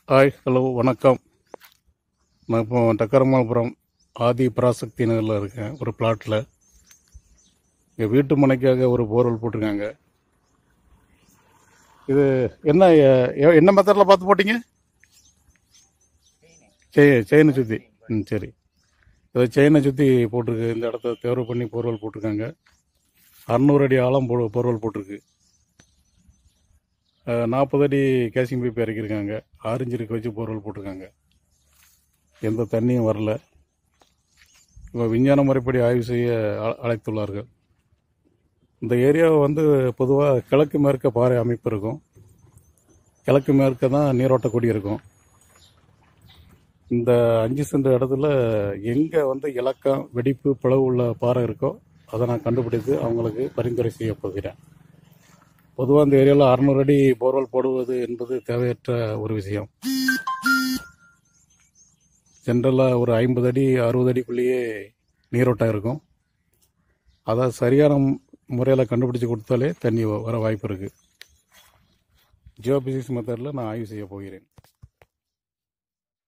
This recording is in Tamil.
ஹாய் ஹலோ வணக்கம் நான் இப்போ டக்கரமாபுரம் ஆதி பராசக்தி நகரில் இருக்கேன் ஒரு பிளாட்டில் இங்கே வீட்டு மனைக்காக ஒரு போர்வெல் போட்டிருக்காங்க இது என்ன எ- எ- என்ன மெத்தடில் பார்த்து போட்டீங்க செய் செயினை சுற்றி ம் சரி இது செயினை சுற்றி போட்டிருக்கு இந்த இடத்த தேர்வு பண்ணி போர்வெல் போட்டிருக்காங்க அறநூறு அடி ஆழம் போ போர்வெல் போட்டிருக்கு நாற்பது அடி கேசிங் பைப் இறக்கியிருக்காங்க ஆரஞ்சு இருக்க வச்சு போர்வெல் போட்டிருக்காங்க எந்த தண்ணியும் வரல இப்போ விஞ்ஞான முறைப்படி ஆய்வு செய்ய அ- அழைத்துள்ளார்கள் இந்த ஏரியாவை வந்து பொதுவாக கிழக்கு மேற்க பாறை அமைப்பு இருக்கும் கிழக்கு மேற்க தான் நீரோட்ட கொடி இருக்கும் இந்த அஞ்சு சென்ட் இடத்துல எங்கே வந்து இலக்கம் வெடிப்பு பிளவு உள்ள பாறை இருக்கோ அதை நான் கண்டுபிடித்து அவங்களுக்கு பரிந்துரை செய்ய போகிறேன் பொதுவாக இந்த ஏரியாவில் அறநூறு அடி போர்வெல் போடுவது என்பது தேவையற்ற ஒரு விஷயம் ஜென்ரலாக ஒரு ஐம்பது அடி அறுபது அடிக்குள்ளேயே நீரோட்டம் இருக்கும் அதை சரியான முறையில் கண்டுபிடிச்சு கொடுத்தாலே தண்ணி வ- வர வாய்ப்பு இருக்குது ஜியோ பிசிக்ஸ் மெத்தடில் நான் ஆய்வு செய்ய போகிறேன்